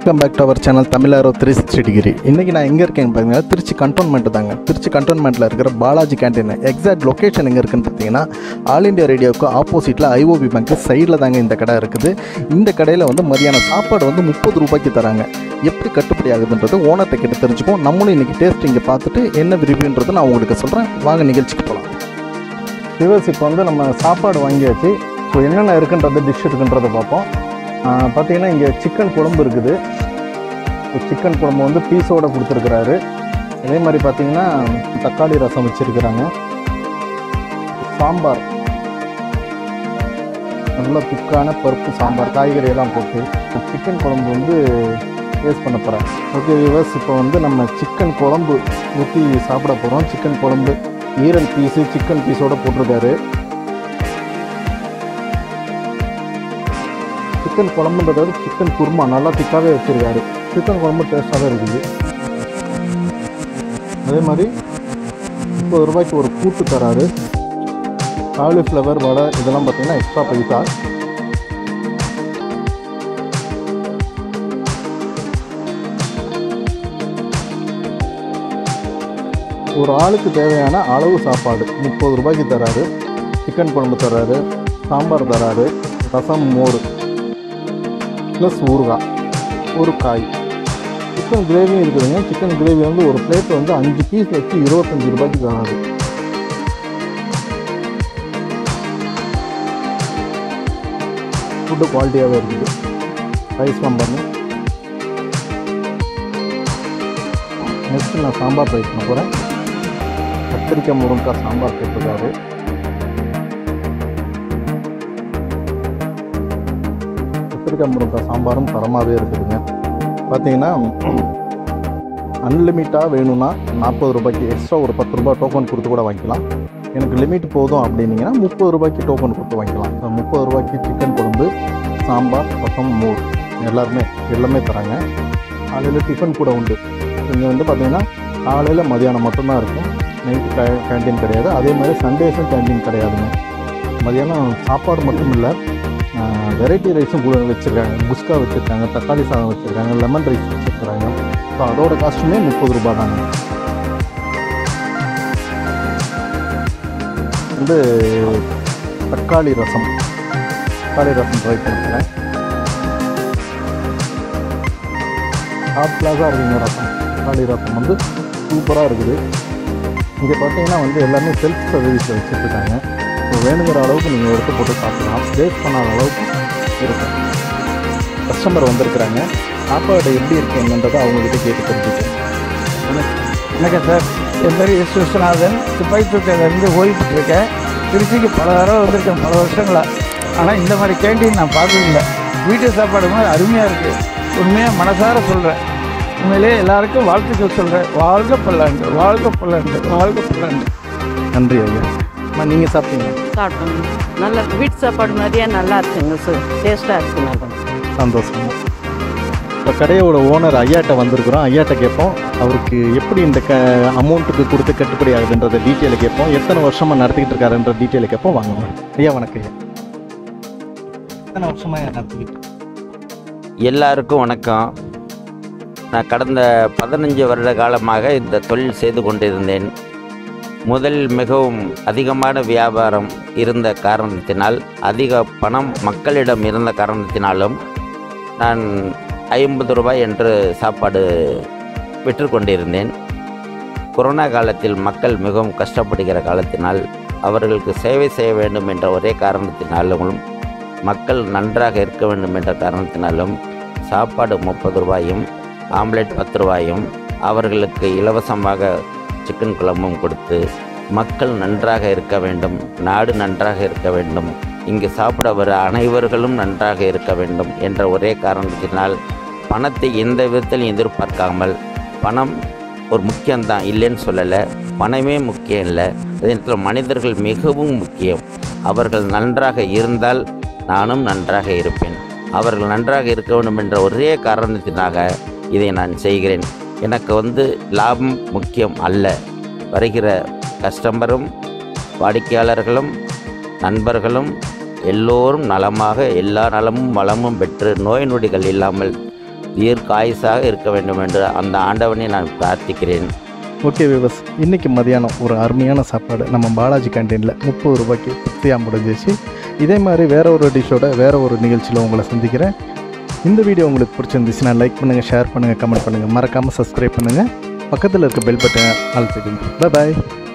welcome back to our channel தமிழாரோ three sixty degree இன்றைக்கி நான் எங்கே இருக்கேன்னு பார்த்தீங்கன்னா திருச்சி கண்டோன்மெண்ட் தாங்க திருச்சி கண்டோன்மெண்ட்டில் இருக்கிற பாலாஜி கேண்டீன் எக்ஸாக்ட் லொக்கேஷன் எங்கே இருக்குன்னு பார்த்தீங்கன்னா ஆல் இண்டியா ரேடியோவுக்கு ஆப்போசிட்டில் ஐஓபி பேங்க் சைடில் தாங்க இந்த கடை இருக்குது இந்த கடையில் வந்து மதியான சாப்பாடு வந்து முப்பது ரூபாய்க்கு தராங்க எப்படி கட்டுப்படி ஆகுதுன்றது ஓனர்கிட்ட கிட்ட தெரிஞ்சுப்போம் நம்மளும் இன்றைக்கி டேஸ்ட் இங்கே பார்த்துட்டு என்ன ரிவ்யூன்றது நான் உங்களுக்கு சொல்கிறேன் வாங்க நிகழ்ச்சிக்கு போகலாம் விவர்ஸ் இப்போ வந்து நம்ம சாப்பாடு வாங்கியாச்சு ஸோ என்னென்ன இருக்குன்றது டிஷ் இருக்குன்றதை பார்ப்போம் ஆஹ் பார்த்தீங்கன்னா இங்கே சிக்கன் குழம்பு இருக்குது சிக்கன் குழம்பு வந்து பீஸோட கொடுத்துருக்குறாரு அதே மாதிரி பார்த்தீங்கன்னா தக்காளி ரசம் வச்சுருக்குறாங்க சாம்பார் நல்ல திக்கான பருப்பு சாம்பார் காய்கறி எல்லாம் போட்டு சிக்கன் குழம்பு வந்து டேஸ்ட் பண்ண போகிறேன் ஓகே விவர்ஸ் இப்போ வந்து நம்ம சிக்கன் குழம்பு ஊற்றி சாப்பிட போகிறோம் சிக்கன் குழம்பு ஈரல் பீஸு சிக்கன் பீஸோட போட்டிருக்காரு சிக்கன் குழம்புன்றது வந்து சிக்கன் குருமா நல்லா திக்காகவே வச்சுருக்காரு சிக்கன் குழம்பு டேஸ்ட்டாகவே இருக்குது அதே மாதிரி முப்பது ரூபாய்க்கு ஒரு கூட்டு தராரு காலிஃப்ளவர் வடை இதெல்லாம் பார்த்தீங்கன்னா எக்ஸ்ட்ரா பைசா ஒரு ஆளுக்கு தேவையான அளவு சாப்பாடு முப்பது ரூபாய்க்கு தராரு சிக்கன் குழம்பு தராரு சாம்பார் தராரு ரசம் மோர் ப்ளஸ் ஊறுகாய் ஒரு காய் சிக்கன் கிரேவியும் இருக்குதுங்க சிக்கன் கிரேவி வந்து ஒரு பிளேட் வந்து அஞ்சு பீஸ் வச்சு இருபத்தஞ்சி ரூபாய்க்கு தராது ஃபுட்டு குவாலிட்டியாகவே இருக்குது ரைஸ்லாம் பாருங்க நெக்ஸ்ட்டு நான் சாம்பார் ட்ரை பண்ண போகிறேன் கத்திரிக்காய் முருங்கைக்காய் சாம்பார் கேட்டிருக்காரு கத்திரிக்காய் முருங்கைக்காய் சாம்பாரும் தரமாகவே இருக்குதுங்க பார்த்தீங்கன்னா அன்லிமிட்டாக வேணும்னா நாற்பது ரூபாய்க்கு எக்ஸ்ட்ரா ஒரு பத்து ரூபாய் டோக்கன் கொடுத்து கூட வாங்கிக்கலாம் எனக்கு லிமிட் போதும் அப்படின்னீங்கன்னா முப்பது ரூபாய்க்கு டோக்கன் கொடுத்து வாங்கிக்கலாம் இப்போ முப்பது ரூபாய்க்கு சிக்கன் குழம்பு சாம்பார் ரசம் மோர் எல்லாருமே எல்லாமே தராங்க காலையில் டிஃபன் கூட உண்டு இங்கே வந்து பார்த்தீங்கன்னா காலையில் மதியானம் மட்டும்தான் இருக்கும் நைட்டு கே கேன்டீன் கிடையாது அதே மாதிரி சண்டேஸும் கேன்டீன் கிடையாதுங்க மதியானம் சாப்பாடு மட்டும் இல்லை வெரைட்டி ரைஸும் கூட வச்சுருக்காங்க குஸ்கா வச்சுருக்காங்க தக்காளி சாதம் வச்சுருக்காங்க லெமன் ரைஸ் வச்சுருக்காங்க ஸோ அதோட காஸ்ட்டுமே முப்பது ரூபாய் தாங்க வந்து தக்காளி ரசம் தக்காளி ரசம் ட்ரை பண்ணிக்கிறேன் டாப் கிளாஸாக இருக்குங்க ரசம் தக்காளி ரசம் வந்து சூப்பராக இருக்குது இங்கே பார்த்தீங்கன்னா வந்து எல்லாமே செல்ஃப் சர்வீஸில் வச்சுருக்காங்க ஸோ வேணுங்கிற அளவுக்கு நீங்கள் எடுத்து போட்டு சாப்பிடலாம் வேஸ்ட் பண்ணாத அளவுக்கு இருக்கும் கஸ்டமர் வந்திருக்கிறாங்க சாப்பாடு எப்படி இருக்கு என்னன்றதை அவங்ககிட்ட கேட்டு தெரிஞ்சுக்கணும் வணக்கம் சார் என் பேர் எஸ் விஸ்வநாதன் துப்பாக்கித்தூக்கிலேருந்து ஓய்வு பெற்றிருக்கேன் திருச்சிக்கு பல தடவை வந்திருக்கேன் பல வருஷங்களாக ஆனால் இந்த மாதிரி கேண்டீன் நான் பார்த்ததில்லை வீட்டு சாப்பாடு மாதிரி அருமையாக இருக்குது உண்மையாக மனசார சொல்கிறேன் உண்மையிலே எல்லாருக்கும் வாழ்த்துக்கள் சொல்கிறேன் வாழ்க பல்லாண்டு வாழ்க பல்லாண்டு வாழ்க பல்லாண்டு நன்றி ஐயா அம்மா நீங்கள் சாப்பிட்டீங்க சாப்பிட்டோம் நல்லா இருக்கு வீட்டு சாப்பாடு மாதிரியே நல்லா இருக்குங்க சார் டேஸ்ட்டாக இருக்கு நல்லா சந்தோஷம் இப்போ கடையோட ஓனர் ஐயாட்ட வந்திருக்கிறோம் ஐயாட்ட கேட்போம் அவருக்கு எப்படி இந்த க அமௌண்ட்டுக்கு கொடுத்து கட்டுப்படி ஆகுதுன்றத டீட்டெயிலை கேட்போம் எத்தனை வருஷமாக நடத்திக்கிட்டு இருக்காருன்ற டீட்டெயிலை கேட்போம் வாங்க ஐயா வணக்கம் ஐயா எத்தனை வருஷமாக நடத்திக்கிட்டு எல்லாருக்கும் வணக்கம் நான் கடந்த பதினஞ்சு வருட காலமாக இந்த தொழில் செய்து கொண்டிருந்தேன் முதலில் மிகவும் அதிகமான வியாபாரம் இருந்த காரணத்தினால் அதிக பணம் மக்களிடம் இருந்த காரணத்தினாலும் நான் ஐம்பது ரூபாய் என்று சாப்பாடு விற்று கொண்டிருந்தேன் கொரோனா காலத்தில் மக்கள் மிகவும் கஷ்டப்படுகிற காலத்தினால் அவர்களுக்கு சேவை செய்ய வேண்டும் என்ற ஒரே காரணத்தினாலும் மக்கள் நன்றாக இருக்க வேண்டும் என்ற காரணத்தினாலும் சாப்பாடு முப்பது ரூபாயும் ஆம்லெட் பத்து ரூபாயும் அவர்களுக்கு இலவசமாக சிக்கன் குழம்பும் கொடுத்து மக்கள் நன்றாக இருக்க வேண்டும் நாடு நன்றாக இருக்க வேண்டும் இங்கு சாப்பிட வர அனைவர்களும் நன்றாக இருக்க வேண்டும் என்ற ஒரே காரணத்தினால் பணத்தை எந்த விதத்திலும் எதிர்பார்க்காமல் பணம் ஒரு முக்கியம்தான் இல்லைன்னு சொல்லலை பணமே முக்கியம் இல்லை அதே நேரத்தில் மனிதர்கள் மிகவும் முக்கியம் அவர்கள் நன்றாக இருந்தால் நானும் நன்றாக இருப்பேன் அவர்கள் நன்றாக இருக்க வேண்டும் என்ற ஒரே காரணத்தினாக இதை நான் செய்கிறேன் எனக்கு வந்து லாபம் முக்கியம் அல்ல வருகிற கஸ்டமரும் வாடிக்கையாளர்களும் நண்பர்களும் எல்லோரும் நலமாக எல்லா நலமும் வளமும் பெற்று நோய் நொடிகள் இல்லாமல் தீர்க்காயுசாக இருக்க வேண்டும் என்று அந்த ஆண்டவனை நான் பிரார்த்திக்கிறேன் ஓகே விவஸ் இன்றைக்கி மதியானம் ஒரு அருமையான சாப்பாடு நம்ம பாலாஜி கேண்டீனில் முப்பது ரூபாய்க்கு திருப்தியாக முடிஞ்சிச்சு இதே மாதிரி வேற ஒரு டிஷ்ஷோட வேற ஒரு நிகழ்ச்சியில் உங்களை சந்திக்கிறேன் இந்த வீடியோ உங்களுக்கு பிடிச்சிருந்துச்சுன்னா லைக் பண்ணுங்கள் ஷேர் பண்ணுங்கள் கமெண்ட் பண்ணுங்கள் மறக்காமல் சப்ஸ்கிரைப் பண்ணுங்கள் பக்கத்தில் இருக்க பெல் பட்டனை அழுத்திடுங்க பாய்